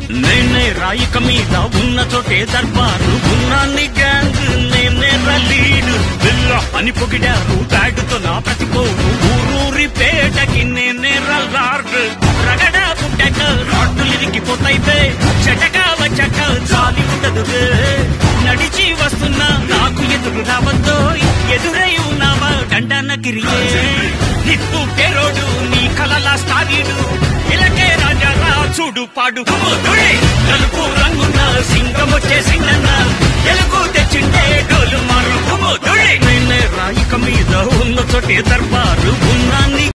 నేనే రాయిక మీద ఉన్న చోటే దర్బారు ఉన్నాన్ని గ్యాంగ్ నేనే లీడు బిల్ల అని పొగిడారు బ్యాడుతో నా ప్రతిపోరు ఊరూరి పేటకి నేనే రల్లార్డు రగడ పుట్టక రాడ్డులు ఇరిగిపోతాయి బే చెటక వచ్చక జాలి ఉండదు బే. నడిచి వస్తున్నా నాకు ఎదురు రావద్దో ఎదురై ఉన్నావా దండన గిరియే నిప్పు పేరోడు నీ కలల స్టారీడు ఇలకే రాజా రా చూడు పాడు దుడి నలుపు రంగున్న సింగం వచ్చే సింగన్న ఎలుగు తెచ్చిండే డోలు మారు దుడి నిన్నే రాయిక మీద ఉన్న చోటే దర్బారు ఉన్నాన్ని